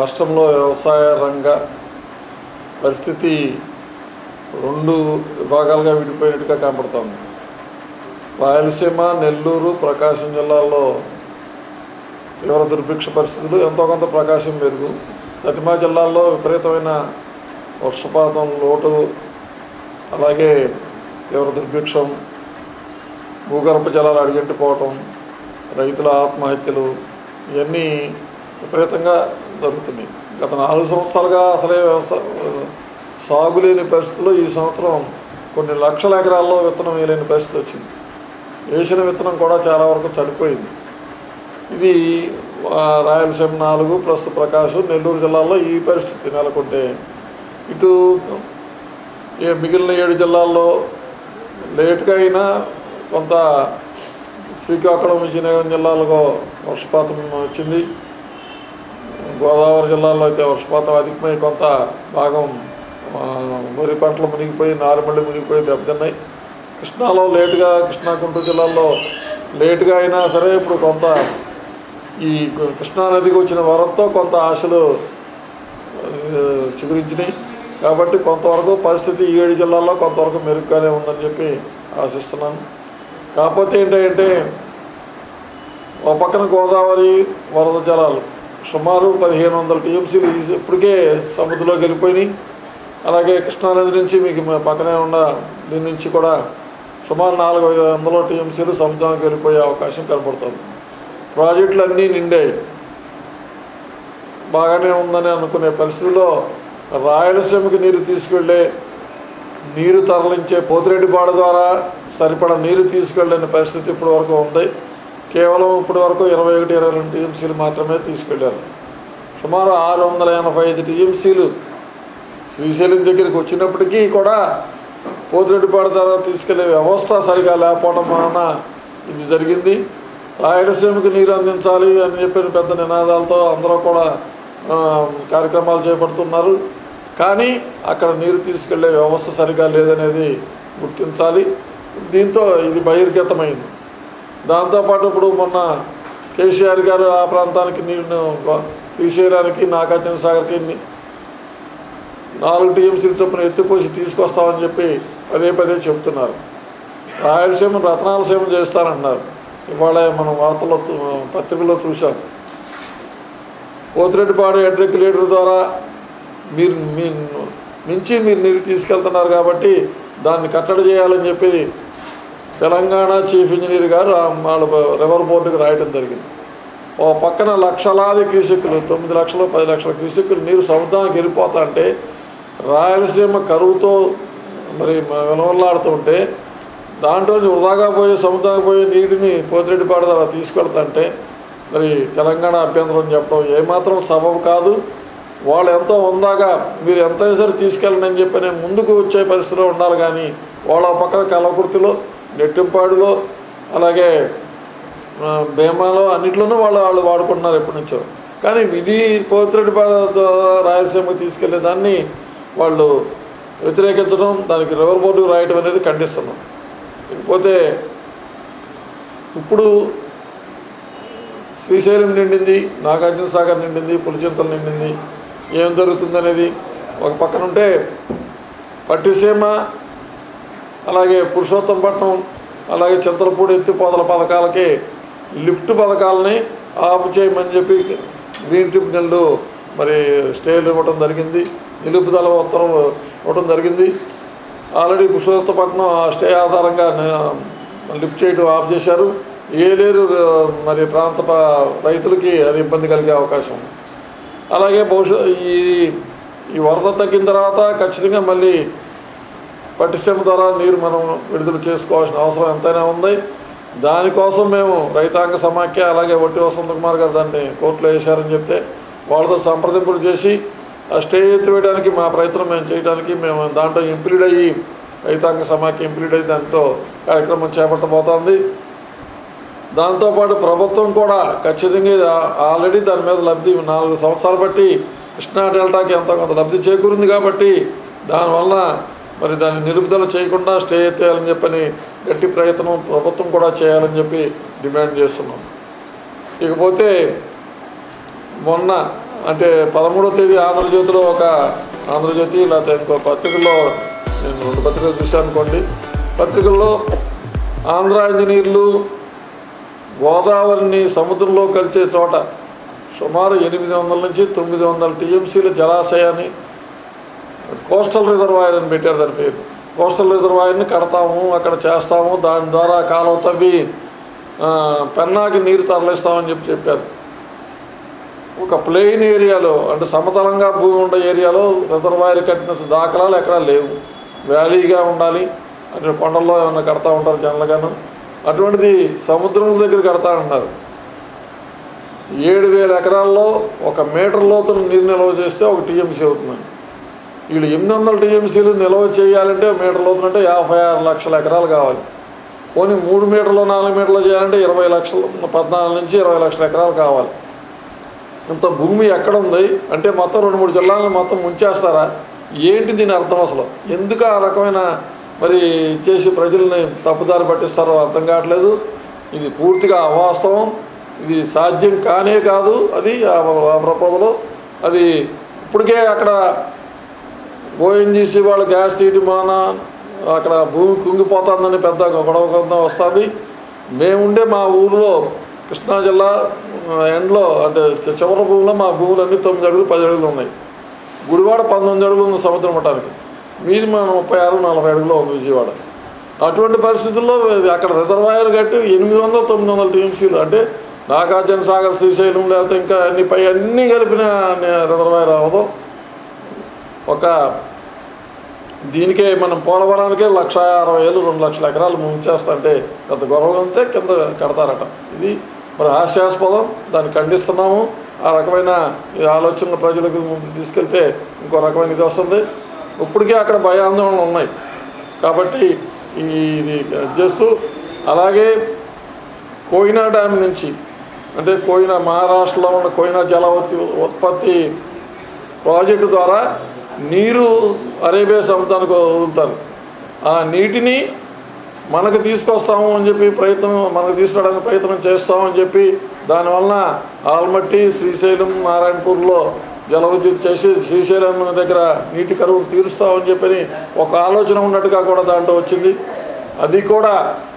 రాష్ట్రంలో వ్యవసాయ రంగ పరిస్థితి రెండు విభాగాలుగా విడిపోయినట్టుగా కనపడుతోంది రాయలసీమ నెల్లూరు ప్రకాశం జిల్లాల్లో తీవ్ర దుర్భిక్ష పరిస్థితులు ఎంతో కొంత ప్రకాశం మెరుగు తటిమా జిల్లాల్లో విపరీతమైన వర్షపాతం లోటు అలాగే తీవ్ర దుర్భిక్షం భూగర్భ జలాలు అడిగంటిపోవటం రైతుల ఆత్మహత్యలు ఇవన్నీ విపరీతంగా జరుగుతున్నాయి గత నాలుగు సంవత్సరాలుగా అసలే వ్యవసాయ సాగు లేని పరిస్థితుల్లో ఈ సంవత్సరం కొన్ని లక్షల ఎకరాల్లో విత్తనం వేయలేని పరిస్థితి వచ్చింది వేసిన విత్తనం కూడా చాలా వరకు చనిపోయింది ఇది ఆ, రాయలసీమ నాలుగు ప్లస్ ప్రకాశం నెల్లూరు జిల్లాల్లో ఈ పరిస్థితి నెలకొంటే ఇటు ఏ మిగిలిన ఏడు జిల్లాల్లో లేట్గా అయినా కొంత శ్రీకాకుళం విజయనగరం జిల్లాలో వర్షపాతం వచ్చింది గోదావరి జిల్లాలో అయితే వర్షపాతం అధికమై కొంత భాగం ఆ, వరి పంటలు మునిగిపోయి నారుమల్లి మునిగిపోయి దెబ్బతిన్నాయి కృష్ణాలో లేటుగా కృష్ణా గుంటూరు జిల్లాల్లో లేటుగా అయినా సరే ఇప్పుడు కొంత ఈ కృష్ణా నదికి వచ్చిన వరంతో కొంత ఆశలు ఆ, చిగురించినాయి కాబట్టి కొంతవరకు పరిస్థితి ఈ ఏడు జిల్లాల్లో కొంతవరకు మెరుగ్గానే ఉందని చెప్పి ఆశిస్తున్నాను కాకపోతే ఏంటంటే ఒక పక్కన గోదావరి వరద జలాలు సుమారు పదిహేను వందల టీఎంసీలు ఈ- ఇప్పటికే సముద్రంలోకి వెళ్ళిపోయినాయి అలాగే కృష్ణానది నుంచి మీకు మా పక్కనే ఉన్న దీని నుంచి కూడా సుమారు నాలుగు ఐదు వందల టీఎంసీలు సముద్రానికి వెళ్ళిపోయే అవకాశం కనపడుతుంది ప్రాజెక్టులు అన్నీ నిండాయి బాగానే ఉందని అనుకునే పరిస్థితిలో రాయలసీమకి నీరు తీసుకెళ్ళే నీరు తరలించే పోతిరెడ్డిపాడు ద్వారా సరిపడా నీరు తీసుకెళ్ళని పరిస్థితి ఇప్పటి వరకు ఉంది కేవలం ఇప్పటి వరకు ఇరవై ఒకటి ఇరవై రెండు టీఎంసీలు మాత్రమే తీసుకెళ్ళారు సుమారు ఆరు వందల ఎనభై ఐదు టీఎంసీలు శ్రీశైలం దగ్గరికి వచ్చినప్పటికీ కూడా పోతిరెడ్డిపాడు ద్వారా తీసుకెళ్లే వ్యవస్థ సరిగా లేకపోవడం వలన ఇది జరిగింది రాయలసీమకి నీరు అందించాలి అని చెప్పిన పెద్ద నినాదాలతో అందరూ కూడా ఆ, కార్యక్రమాలు చేపడుతున్నారు కానీ అక్కడ నీరు తీసుకెళ్లే వ్యవస్థ సరిగా లేదనేది గుర్తించాలి దీంతో ఇది బహిర్గతమైంది దాంతోపాటు ఇప్పుడు మొన్న కేసీఆర్ గారు ఆ ప్రాంతానికి నీరును శ్రీశైలానికి నాగార్జున సాగర్కి ని- నాలుగు టీఎంసీల చొప్పున ఎత్తిపోసి తీసుకొస్తామని చెప్పి పదే పదే చెప్తున్నారు రాయలసీమ రత్నాలసీమ చేస్తానంటున్నారు ఇవాళ మనం వార్తల్లో చూ- పత్రికల్లో చూసాం పోతిరెడ్డిపాడు ఎడ్రెక్యులేటర్ ద్వారా మీరు మీ మించి మీరు నీరు తీసుకెళ్తున్నారు కాబట్టి దాన్ని కట్టడి చేయాలని చెప్పి తెలంగాణ చీఫ్ ఇంజనీర్ గారు ఆ వాళ్ళ రివర్ బోర్డుకి రాయడం జరిగింది ఓ పక్కన లక్షలాది క్యూసెక్కులు తొమ్మిది లక్షలు పది లక్షల క్యూసెక్కులు నీరు సముద్రానికి వెళ్ళిపోతా అంటే రాయలసీమ కరువుతో మరి విలవల్లాడుతుంటే దాంట్లో నుంచి వృధాగా పోయి సముద్రానికి పోయే నీటిని పోతిరెడ్డిపాడు ద్వారా తీసుకెళ్తుంటే మరి తెలంగాణ అభ్యంతరం చెప్పడం ఏమాత్రం సబబు కాదు వాళ్ళు ఎంతో ఉందాగా మీరు ఎంత సరే తీసుకెళ్ళండి అని చెప్పి నేను ముందుకు వచ్చే పరిస్థితిలో ఉండాలి కానీ వాళ్ళ పక్కన కలవకుర్తిలో నెట్టింపాడులో అలాగే ఆ, భీమాలో అన్నిట్లోనూ వాళ్ళు వాళ్ళు వాడుకుంటున్నారు ఎప్పటి నుంచో కానీ ఇది పోతిరెడ్డిపాడు ద్వారా రాయలసీమకి తీసుకెళ్లే దాన్ని వాళ్ళు వ్యతిరేకించడం దానికి రివర్ బోర్డుకు రాయడం అనేది ఖండిస్తున్నాం ఇకపోతే ఇప్పుడు శ్రీశైలం నిండింది నాగార్జున సాగర్ నిండింది పులిచింతలు నిండింది ఏం జరుగుతుందనేది ఒక పక్కన ఉంటే పట్టిసీమ అలాగే పురుషోత్తంపట్నం అలాగే చింతలపూడి ఎత్తిపోతల పథకాలకి లిఫ్ట్ పథకాలని ఆపు చేయమని చెప్పి గ్రీన్ ట్రిబ్యునల్ మరి స్టేలు ఇవ్వడం జరిగింది నిలుపుదల ఉత్తర్వులు ఇవ్వడం జరిగింది ఆల్రెడీ పురుషోత్తపట్నం ఆ స్టే ఆధారంగా న- లిఫ్ట్ చేయడం ఆఫ్ చేశారు ఏలేరు ఆ, మరి ప్రాంత ప- రైతులకి అది ఇబ్బంది కలిగే అవకాశం ఉంది అలాగే భవిష్యత్ ఈ ఈ వరద తగ్గిన తర్వాత ఖచ్చితంగా మళ్ళీ పట్టిసీమ ద్వారా నీరు మనం విడుదల చేసుకోవాల్సిన అవసరం ఎంతైనా ఉంది దానికోసం మేము రైతాంగ సమాఖ్య అలాగే వట్టి వసంత కుమార్ గారు దాన్ని కోర్టులో వేశారని చెప్తే వాళ్ళతో సంప్రదింపులు చేసి ఆ స్టే ఎత్తివేయడానికి మా ప్రయత్నం మేము చేయడానికి మేము దాంట్లో ఇంప్లీడ్ అయ్యి రైతాంగ సమాఖ్య ఇంప్లీడ్ అయ్యి దాంతో కార్యక్రమం చేపట్టబోతోంది దాంతోపాటు ప్రభుత్వం కూడా ఖచ్చితంగా ఇది ఆ- ఆల్రెడీ దాని మీద లబ్ధి నాలుగు సంవత్సరాలు బట్టి కృష్ణా డెల్టాకి ఎంతో కొంత లబ్ధి చేకూరింది కాబట్టి దానివల్ల మరి దాన్ని నిలుపుదల చేయకుండా స్టే ఎత్తేయాలని చెప్పని గట్టి ప్రయత్నం ప్రభుత్వం కూడా చేయాలని చెప్పి డిమాండ్ చేస్తున్నాం ఇకపోతే మొన్న అంటే పదమూడవ తేదీ ఆంధ్రజ్యోతిలో ఒక ఆంధ్రజ్యోతి లేకపోతే ఇంకో పత్రికల్లో నేను రెండు పత్రికలు చూశాను అనుకోండి పత్రికల్లో ఆంధ్ర ఇంజనీర్లు గోదావరిని సముద్రంలో కలిసే చోట సుమారు ఎనిమిది వందల నుంచి తొమ్మిది వందల టీఎంసీల జలాశయాన్ని కోస్టల్ రిజర్వాయర్ అని పెట్టారు దాని పేరు కోస్టల్ రిజర్వాయర్ని కడతాము అక్కడ చేస్తాము దాని ద్వారా కాలువ తవ్వి ఆ, పెన్నాకి నీరు తరలిస్తామని చెప్పి చెప్పారు ఒక ప్లెయిన్ ఏరియాలో అంటే సమతలంగా భూమి ఉండే ఏరియాలో రిజర్వాయర్ కట్టిన దాఖలాలు ఎక్కడా లేవు వ్యాలీగా ఉండాలి అంటే కొండల్లో ఏమన్నా కడతా ఉంటారు జనరల్గాను అటువంటిది సముద్రం దగ్గర కడతానంటున్నారు ఏడు వేల ఎకరాల్లో ఒక మీటర్ లోతున నీరు నిల్వ చేస్తే ఒక టీఎంసీ అవుతుందండి వీళ్ళు ఎనిమిది వందల టీఎంసీలు నిల్వ చేయాలంటే మీటర్ లోతున అంటే యాభై ఆరు లక్షల ఎకరాలు కావాలి పోనీ మూడు మీటర్లు నాలుగు మీటర్లు చేయాలంటే ఇరవై లక్షలు పద్నాలుగు నుంచి ఇరవై లక్షల ఎకరాలు కావాలి ఇంత భూమి ఎక్కడ ఉంది అంటే మొత్తం రెండు మూడు జిల్లాలను మొత్తం ముంచేస్తారా ఏంటి దీని అర్థం అసలు ఎందుకు ఆ రకమైన మరి చేసి ప్రజల్ని తప్పుదారి పట్టిస్తారో అర్థం కావట్లేదు ఇది పూర్తిగా అవాస్తవం ఇది సాధ్యం కానే కాదు అది ఆ ఆ ప్రపోజలు అది ఇప్పటికే అక్కడ ఓఎన్జీసీ వాళ్ళు గ్యాస్ తీయడం మన అక్కడ భూమి కుంగిపోతుందని పెద్ద గొడవ కొంత వస్తుంది మేముండే మా ఊరిలో కృష్ణా జిల్లా ఆ, ఎండ్లో అంటే చి- చివరి భూమిలో మా భూములన్నీ తొమ్మిది అడుగులు పది అడుగులు ఉన్నాయి గుడివాడ పంతొమ్మిది అడుగులు ఉంది సముద్రం మట్టానికి మీది మన ముప్పై ఆరు నలభై అడుగులో ఉంది విజయవాడ అటువంటి పరిస్థితుల్లో ఇది అక్కడ రిజర్వాయర్ కట్టి ఎనిమిది వందల తొమ్మిది వందల టీఎంసీలు అంటే నాగార్జున సాగర్ శ్రీశైలం లేకపోతే ఇంకా అన్ని పై అన్నీ కలిపిన రిజర్వాయర్ అవ్వదు ఒక దీనికే మనం పోలవరానికే లక్ష అరవై వేలు రెండు లక్షల ఎకరాలు ముంచేస్తుంటే పెద్ద గొడవ అంతే కింద కడతారట ఇది మరి హాస్యాస్పదం దాన్ని ఖండిస్తున్నాము ఆ రకమైన ఈ ఆలోచనలు ప్రజలకు ముందు తీసుకెళ్తే ఇంకో రకమైన ఇది వస్తుంది ఇప్పటికే అక్కడ భయాందోళనలు ఉన్నాయి కాబట్టి ఈ ఇది చేస్తూ అలాగే కోయినా డ్యామ్ నుంచి అంటే కోయినా మహారాష్ట్రలో ఉన్న కోయినా జల ఉత్పత్తి ఉత్పత్తి ప్రాజెక్టు ద్వారా నీరు అరేబియా సముద్రానికి వదులుతారు ఆ నీటిని మనకు తీసుకొస్తాము అని చెప్పి ప్రయత్నం మనకు తీసుకురావడానికి ప్రయత్నం చేస్తామని చెప్పి దానివలన ఆల్మట్టి శ్రీశైలం నారాయణపూర్లో జల విద్యుత్ చేసి శ్రీశైలం దగ్గర నీటి కరువు తీరుస్తామని చెప్పని ఒక ఆలోచన ఉన్నట్టుగా కూడా దాంట్లో వచ్చింది అది కూడా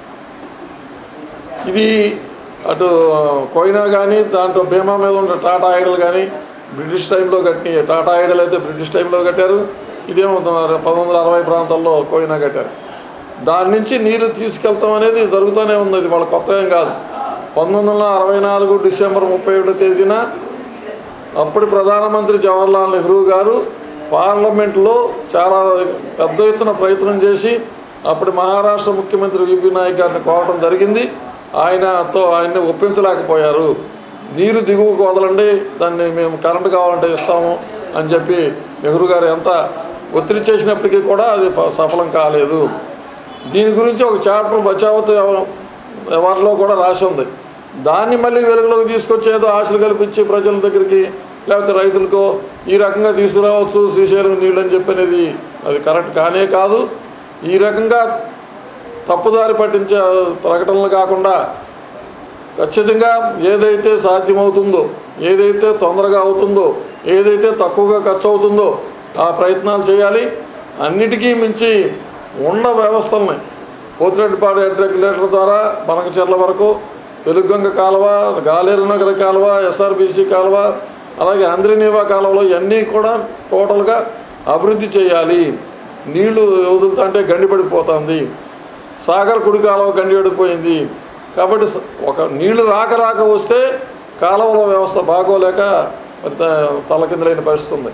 ఇది అటు కోయినా కానీ దాంట్లో బీమా మీద ఉన్న టాటా ఐడల్ కానీ బ్రిటిష్ టైంలో కట్టిన టాటా ఐడల్ అయితే బ్రిటిష్ టైంలో కట్టారు ఇదేమో పంతొమ్మిది వందల అరవై ప్రాంతాల్లో కోయినా కట్టారు దాని నుంచి నీరు తీసుకెళ్తాం అనేది జరుగుతూనే ఉంది ఇది వాళ్ళ కొత్త ఏం కాదు పంతొమ్మిది వందల అరవై నాలుగు డిసెంబర్ ముప్పై ఏడో తేదీన అప్పటి ప్రధానమంత్రి జవహర్లాల్ నెహ్రూ గారు పార్లమెంట్లో చాలా పెద్ద ఎత్తున ప్రయత్నం చేసి అప్పటి మహారాష్ట్ర ముఖ్యమంత్రి విపి నాయక్ గారిని కోరడం జరిగింది ఆయనతో ఆయన్ని ఒప్పించలేకపోయారు నీరు దిగువకు వదలండి దాన్ని మేము కరెంటు కావాలంటే ఇస్తాము అని చెప్పి నెహ్రూ గారు ఎంత ఒత్తిడి చేసినప్పటికీ కూడా అది ఫ- సఫలం కాలేదు దీని గురించి ఒక చాప్టర్ బచావత్ ఎవరిలో కూడా రాసి ఉంది దాన్ని మళ్ళీ వెలుగులోకి తీసుకొచ్చి ఏదో ఆశలు కల్పించి ప్రజల దగ్గరికి లేకపోతే రైతులకో ఈ రకంగా తీసుకురావచ్చు శ్రీశైలం నీళ్ళు అని చెప్పనేది అది కరెక్ట్ కానే కాదు ఈ రకంగా తప్పుదారి పట్టించే ప్రకటనలు కాకుండా ఖచ్చితంగా ఏదైతే సాధ్యమవుతుందో ఏదైతే తొందరగా అవుతుందో ఏదైతే తక్కువగా ఖర్చు అవుతుందో ఆ ప్రయత్నాలు చేయాలి అన్నిటికీ మించి ఉన్న వ్యవస్థల్ని పోతిరెడ్డిపాడు హెడ్ రెగ్యులేటర్ ద్వారా బనకచెర్ల వరకు తెలుగంగ కాలువ గాలేరు నగర కాలువ ఎస్ఆర్బీసీ కాలువ అలాగే ఆంధ్రనీవా కాలువలో ఇవన్నీ కూడా టోటల్గా అభివృద్ధి చేయాలి నీళ్లు వదులుతుంటే గండిపడిపోతుంది సాగర్ కుడి కాలువ గండిపడిపోయింది కాబట్టి స- ఒక నీళ్లు రాక రాక వస్తే కాలువల వ్యవస్థ బాగోలేక మరి త- తలకిందులైన పరిస్థితి ఉంది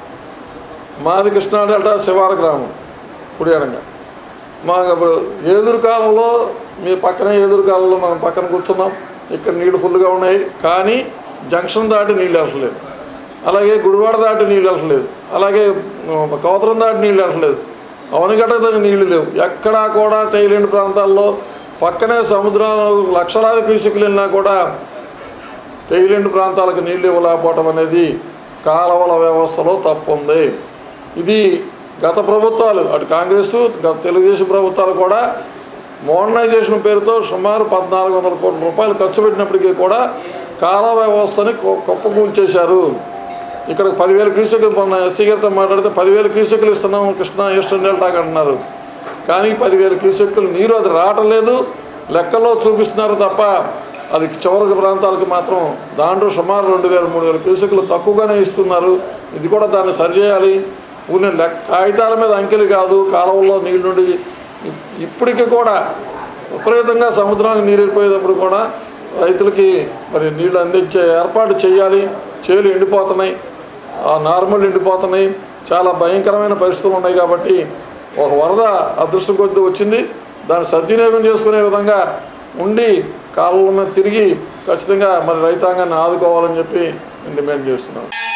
మాది కృష్ణా డెల్టా శివార గ్రామం కుడియడంగా మా ఇప్పుడు ఏదురు కాలంలో మీ పక్కనే ఏదురు కాలంలో మనం పక్కన కూర్చున్నాం ఇక్కడ నీళ్లు ఫుల్గా ఉన్నాయి కానీ జంక్షన్ దాటి నీళ్ళు వెళ్ళట్లేదు అలాగే గుడివాడ దాటి నీళ్ళు వెళ్ళట్లేదు అలాగే ఉమ్, కవతరం దాటి నీళ్ళు వెళ్ళట్లేదు అవనిగడ్డ దగ్గర నీళ్లు లేవు ఎక్కడా కూడా టైలెండ్ ప్రాంతాల్లో పక్కనే సముద్రాలు లక్షలాది క్యూసెక్లు వెళ్ళినా కూడా టైలెండ్ ప్రాంతాలకు నీళ్ళు ఇవ్వలేకపోవటం అనేది కాలువల వ్యవస్థలో తప్పు ఉంది ఇది గత ప్రభుత్వాలు అటు కాంగ్రెస్ గత తెలుగుదేశం ప్రభుత్వాలు కూడా మోడర్నైజేషన్ పేరుతో సుమారు పద్నాలుగు వందల కోట్ల రూపాయలు ఖర్చు పెట్టినప్పటికీ కూడా కాలువ వ్యవస్థని కుప్పకూల్చేశారు ఇక్కడ పదివేల క్యూసెక్లు మొన్న ఎస్సీ గారితో మాట్లాడితే పదివేల క్యూసెక్లు ఇస్తున్నాం కృష్ణా ఈస్టర్న్ డెల్టాకి అంటున్నారు కానీ పదివేల క్యూసెక్కులు నీరు అది రావటం లేదు లెక్కలో చూపిస్తున్నారు తప్ప అది చివరి ప్రాంతాలకు మాత్రం దాంట్లో సుమారు రెండు వేల మూడు వేల క్యూసెక్లు తక్కువగానే ఇస్తున్నారు ఇది కూడా దాన్ని సరిచేయాలి ఊరిని లెక్క కాగితాల మీద అంకెలు కాదు కాలువల్లో నీళ్ళు నుండి ఇప్- ఇప్పటికీ కూడా విపరీతంగా సముద్రానికి నీరు వెళ్ళిపోయేటప్పుడు కూడా రైతులకి మరి నీళ్లు అందించే ఏర్పాటు చేయాలి చేలు ఎండిపోతున్నాయి ఆ నార్మల్ ఎండిపోతున్నాయి చాలా భయంకరమైన పరిస్థితులు ఉన్నాయి కాబట్టి ఒక వరద అదృష్టం కొద్ది వచ్చింది దాన్ని సద్వినియోగం చేసుకునే విధంగా ఉండి కాలంలో మీద తిరిగి ఖచ్చితంగా మరి రైతాంగాన్ని ఆదుకోవాలని చెప్పి నేను డిమాండ్ చేస్తున్నాను